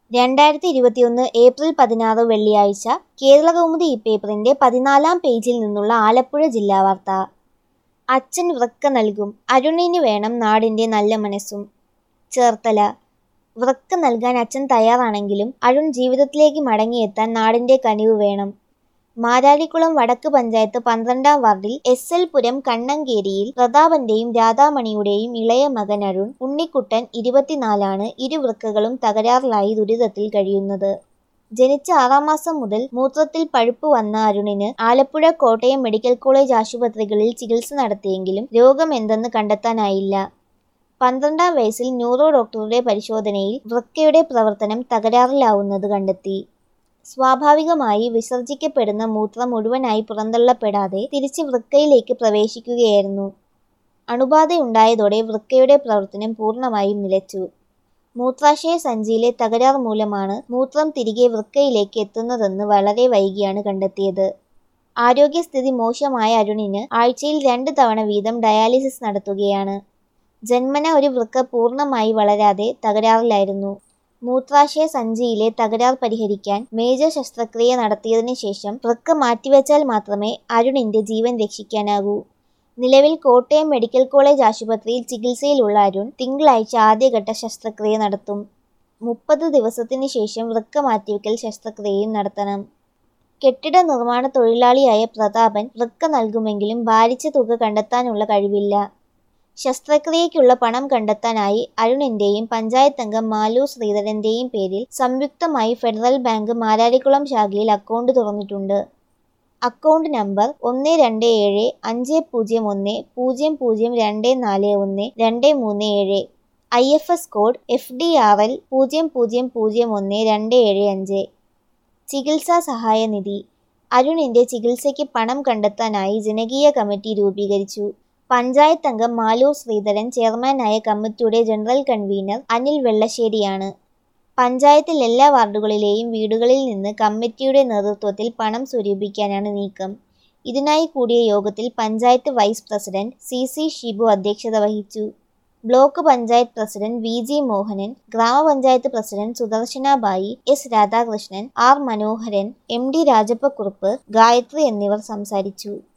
രണ്ടായിരത്തി ഇരുപത്തിയൊന്ന് ഏപ്രിൽ പതിനാറ് വെള്ളിയാഴ്ച കേരളകൗമുദി ഈ പേപ്പറിന്റെ പതിനാലാം പേജിൽ നിന്നുള്ള ആലപ്പുഴ ജില്ലാ വാർത്ത അച്ഛൻ വൃക്ക നൽകും അരുണിന് വേണം നാടിന്റെ നല്ല മനസ്സും ചേർത്തല വൃക്ക നൽകാൻ അച്ഛൻ തയ്യാറാണെങ്കിലും അരുൺ ജീവിതത്തിലേക്ക് മടങ്ങിയെത്താൻ നാടിന്റെ കനിവ് വേണം മാരാരിക്കുളം വടക്ക് പഞ്ചായത്ത് പന്ത്രണ്ടാം വാർഡിൽ എസ് എൽ പുരം കണ്ണങ്കേരിയിൽ പ്രതാപന്റെയും രാധാമണിയുടെയും ഇളയ മകൻ അരുൺ ഉണ്ണിക്കുട്ടൻ ഇരുപത്തിനാലാണ് ഇരു വൃക്കകളും തകരാറിലായി ദുരിതത്തിൽ കഴിയുന്നത് ജനിച്ച ആറാം മാസം മുതൽ മൂത്രത്തിൽ പഴുപ്പ് വന്ന അരുണിന് ആലപ്പുഴ കോട്ടയം മെഡിക്കൽ കോളേജ് ആശുപത്രികളിൽ ചികിത്സ നടത്തിയെങ്കിലും രോഗം എന്തെന്ന് കണ്ടെത്താനായില്ല പന്ത്രണ്ടാം വയസ്സിൽ ന്യൂറോ ഡോക്ടറുടെ പരിശോധനയിൽ വൃക്കയുടെ പ്രവർത്തനം തകരാറിലാവുന്നത് കണ്ടെത്തി സ്വാഭാവികമായി വിസർജിക്കപ്പെടുന്ന മൂത്രം മുഴുവനായി പുറന്തള്ളപ്പെടാതെ തിരിച്ച് വൃക്കയിലേക്ക് പ്രവേശിക്കുകയായിരുന്നു അണുബാധയുണ്ടായതോടെ വൃക്കയുടെ പ്രവർത്തനം പൂർണ്ണമായും നിലച്ചു മൂത്രാശയ സഞ്ചിയിലെ തകരാർ മൂലമാണ് മൂത്രം തിരികെ വൃക്കയിലേക്ക് എത്തുന്നതെന്ന് വളരെ വൈകിയാണ് കണ്ടെത്തിയത് ആരോഗ്യസ്ഥിതി മോശമായ അരുണിന് ആഴ്ചയിൽ രണ്ട് തവണ വീതം ഡയാലിസിസ് നടത്തുകയാണ് ജന്മന ഒരു വൃക്ക പൂർണ്ണമായി വളരാതെ തകരാറിലായിരുന്നു മൂത്രാശയ സഞ്ചിയിലെ തകരാർ പരിഹരിക്കാൻ മേജർ ശസ്ത്രക്രിയ നടത്തിയതിനു ശേഷം വൃക്ക മാറ്റിവെച്ചാൽ മാത്രമേ അരുണിന്റെ ജീവൻ രക്ഷിക്കാനാകൂ നിലവിൽ കോട്ടയം മെഡിക്കൽ കോളേജ് ആശുപത്രിയിൽ ചികിത്സയിലുള്ള അരുൺ തിങ്കളാഴ്ച ആദ്യഘട്ട ശസ്ത്രക്രിയ നടത്തും മുപ്പത് ദിവസത്തിന് ശേഷം വൃക്ക മാറ്റിവെക്കൽ ശസ്ത്രക്രിയയും നടത്തണം കെട്ടിട നിർമ്മാണ തൊഴിലാളിയായ പ്രതാപൻ വൃക്ക നൽകുമെങ്കിലും ഭാരിച്ച തുക കണ്ടെത്താനുള്ള കഴിവില്ല ശസ്ത്രക്രിയയ്ക്കുള്ള പണം കണ്ടെത്താനായി അരുണിന്റെയും പഞ്ചായത്ത് അംഗം മാലു ശ്രീധരന്റെയും പേരിൽ സംയുക്തമായി ഫെഡറൽ ബാങ്ക് മാരാരിക്കുളം ശാഖയിൽ അക്കൗണ്ട് തുറന്നിട്ടുണ്ട് അക്കൗണ്ട് നമ്പർ ഒന്ന് രണ്ട് ഏഴ് അഞ്ച് പൂജ്യം ഒന്ന് പൂജ്യം പൂജ്യം രണ്ട് നാല് ഒന്ന് രണ്ട് മൂന്ന് ഏഴ് I F S code F D R L പൂജ്യം പൂജ്യം പൂജ്യം ഒന്ന് രണ്ട് ഏഴ് അഞ്ച് ചികിത്സാ സഹായ നിധി അരുണിന്റെ ചികിത്സയ്ക്ക് പണം കണ്ടെത്താനായി ജനകീയ കമ്മിറ്റി രൂപീകരിച്ചു പഞ്ചായത്ത് അംഗം മാലൂർ ശ്രീധരൻ ചെയർമാനായ കമ്മിറ്റിയുടെ ജനറൽ കൺവീനർ അനിൽ വെള്ളശ്ശേരിയാണ് പഞ്ചായത്തിൽ എല്ലാ വാർഡുകളിലെയും വീടുകളിൽ നിന്ന് കമ്മിറ്റിയുടെ നേതൃത്വത്തിൽ പണം സ്വരൂപിക്കാനാണ് നീക്കം ഇതിനായി കൂടിയ യോഗത്തിൽ panchayat vice president C C Shibu അധ്യക്ഷത വഹിച്ചു block panchayat president V G Mohanan ഗ്രാമപഞ്ചായത്ത് president Sudarshanabai S Radhakrishnan R Manoharan M D Rajappakurup Gayathri എന്നിവർ സംസാരിച്ചു